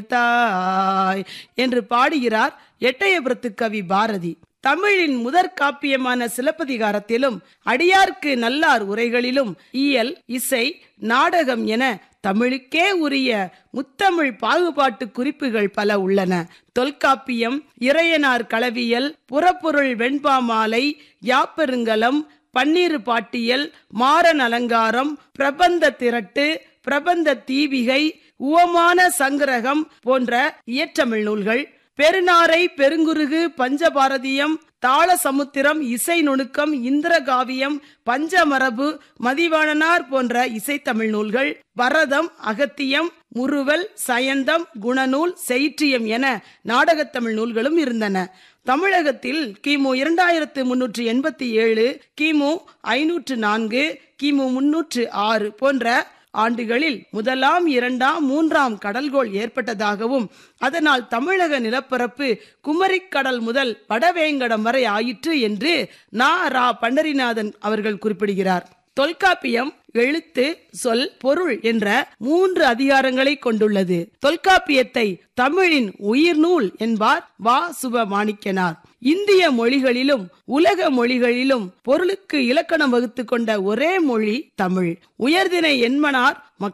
தாய் என்று பாடுகிறார் எட்டயபுரத்து கவி பாரதி தமிழின் முதற் காப்பியமான சிலப்பதிகாரத்திலும் அடியார்க்கு நல்லார் உரைகளிலும் இயல் இசை நாடகம் என தமிழுக்கே உரிய முத்தமிழ் பாகுபாட்டு குறிப்புகள் பல உள்ளன தொல்காப்பியம் இறையனார் களவியல் புறப்பொருள் வெண்பாமாலை யாப்பெருங்கலம் பன்னீரு பாட்டியல் மாறன் அலங்காரம் பிரபந்த திரட்டு பிரபந்த தீபிகை உவமான சங்கிரகம் போன்ற இயற்றமிழ் நூல்கள் பெருநாரை பெருங்குருகு பஞ்சபாரதியம் தாள சமுத்திரம் இசை நுணுக்கம் இந்திரகாவியம் பஞ்சமரபு மதிவாணனார் போன்ற இசைத்தமிழ் நூல்கள் பரதம் அகத்தியம் முறுவல் சயந்தம் குணநூல் செய்ற்றியம் என நாடகத்தமிழ் நூல்களும் இருந்தன தமிழகத்தில் கிமு இரண்டாயிரத்து முன்னூற்று எண்பத்தி ஏழு கிமு ஐநூற்று நான்கு கிமு முன்னூற்று ஆறு போன்ற ஆண்டுகளில் முதலாம் இரண்டாம் மூன்றாம் கடல்கோள் ஏற்பட்டதாகவும் அதனால் தமிழக நிலப்பரப்பு குமரிக்கடல் முதல் வடவேங்கடம் வரை ஆயிற்று என்று நா ரா பண்டரிநாதன் அவர்கள் குறிப்பிடுகிறார் தொல்காப்பியம் எழுத்து சொல் பொருள் என்ற மூன்று அதிகாரங்களை கொண்டுள்ளது தொல்காப்பியத்தை தமிழின் உயிர்நூல் என்பார் வா சுப மாணிக்கனார் இந்திய மொழிகளிலும் உலக மொழிகளிலும் பொருளுக்கு இலக்கணம் வகுத்து கொண்ட ஒரே மொழி தமிழ் உயர்தினை என்மனார்